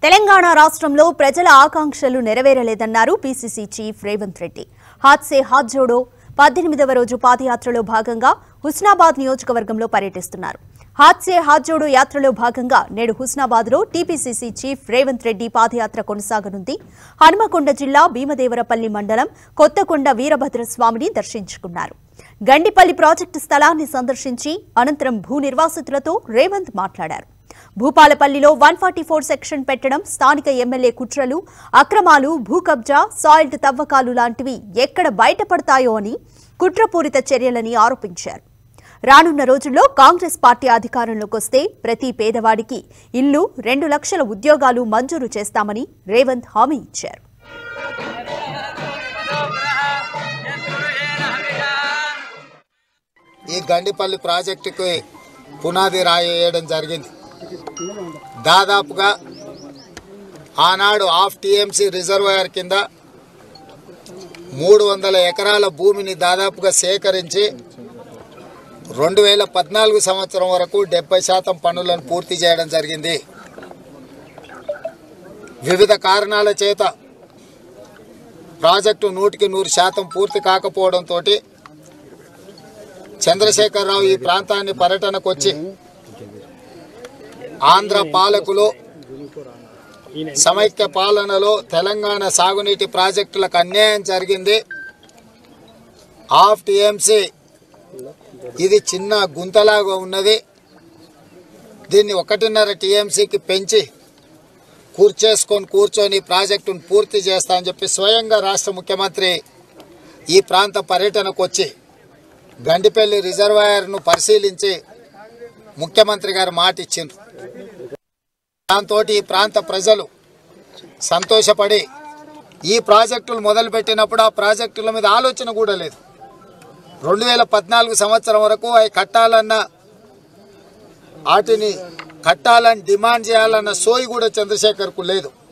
తెలంగాణ రాష్ట్రంలో ప్రజల ఆకాంక్షలు నెరవేరలేదన్నారు పీసీసీ చీఫ్ రేవంత్ రెడ్డి హాత్సే హాత్ జోడో పద్దెనిమిదవ రోజు పాదయాత్రలో భాగంగా హుస్నాబాద్ నియోజకవర్గంలో పర్యటిస్తున్నారు హాత్సే హాత్ జోడో యాత్రలో భాగంగా నేడు హుస్నాబాద్ లో టీపీసీసీ చీఫ్ రేవంత్ రెడ్డి పాదయాత్ర కొనసాగనుంది హనుమకొండ జిల్లా భీమదేవరపల్లి మండలం కొత్తకొండ వీరభద్రస్వామిని దర్శించుకున్నారు గండిపల్లి ప్రాజెక్టు స్థలాన్ని సందర్శించి అనంతరం భూ నిర్వాసితులతో రేవంత్ మాట్లాడారు భూపాలపల్లిలో వన్ ఫార్టీ ఫోర్ సెక్షన్ పెట్టడం స్థానిక ఎమ్మెల్యే కుట్రలు అక్రమాలు భూ కబ్జా సాయిల్ట్ తవ్వకాలు లాంటివి ఎక్కడ బయటపడతాయో అని కుట్రపూరిత చర్యలని ఆరోపించారు రానున్న రోజుల్లో కాంగ్రెస్ పార్టీ అధికారంలోకి వస్తే ప్రతి పేదవాడికి ఇల్లు రెండు లక్షల ఉద్యోగాలు మంజూరు చేస్తామని రేవంత్ హామీ ఇచ్చారు ఈ గండిపల్లి ప్రాజెక్టుకి పునాది రాయి వేయడం జరిగింది దాదాపుగా ఆనాడు హాఫ్ టీఎంసీ రిజర్వాయర్ కింద మూడు వందల ఎకరాల భూమిని దాదాపుగా సేకరించి రెండు వేల పద్నాలుగు సంవత్సరం వరకు డెబ్బై శాతం పనులను పూర్తి చేయడం జరిగింది వివిధ కారణాల చేత ప్రాజెక్టు నూటికి నూరు శాతం పూర్తి కాకపోవడంతో చంద్రశేఖరరావు ఈ ప్రాంతాన్ని పర్యటనకు వచ్చి ఆంధ్ర పాలకులు సమైక్య పాలనలో తెలంగాణ సాగునీటి ప్రాజెక్టులకు అన్యాయం జరిగింది హాఫ్ టీఎంసీ ఇది చిన్న గుంతలాగా ఉన్నది దీన్ని ఒకటిన్నర టీఎంసీకి పెంచి కూర్చేసుకొని కూర్చొని ఈ ప్రాజెక్టును పూర్తి చేస్తా అని చెప్పి స్వయంగా రాష్ట్ర ముఖ్యమంత్రి ఈ ప్రాంత పర్యటనకు వచ్చి గండిపల్లి రిజర్వాయర్ను పరిశీలించి ముఖ్యమంత్రి గారు మాట ఇచ్చిండ్రు దాంతో ఈ ప్రాంత ప్రజలు సంతోషపడి ఈ ప్రాజెక్టులు మొదలుపెట్టినప్పుడు ఆ ప్రాజెక్టుల మీద ఆలోచన కూడా లేదు రెండు వేల పద్నాలుగు సంవత్సరం వరకు అవి కట్టాలన్న వాటిని కట్టాలని డిమాండ్ చేయాలన్న సోయి కూడా చంద్రశేఖర్కు లేదు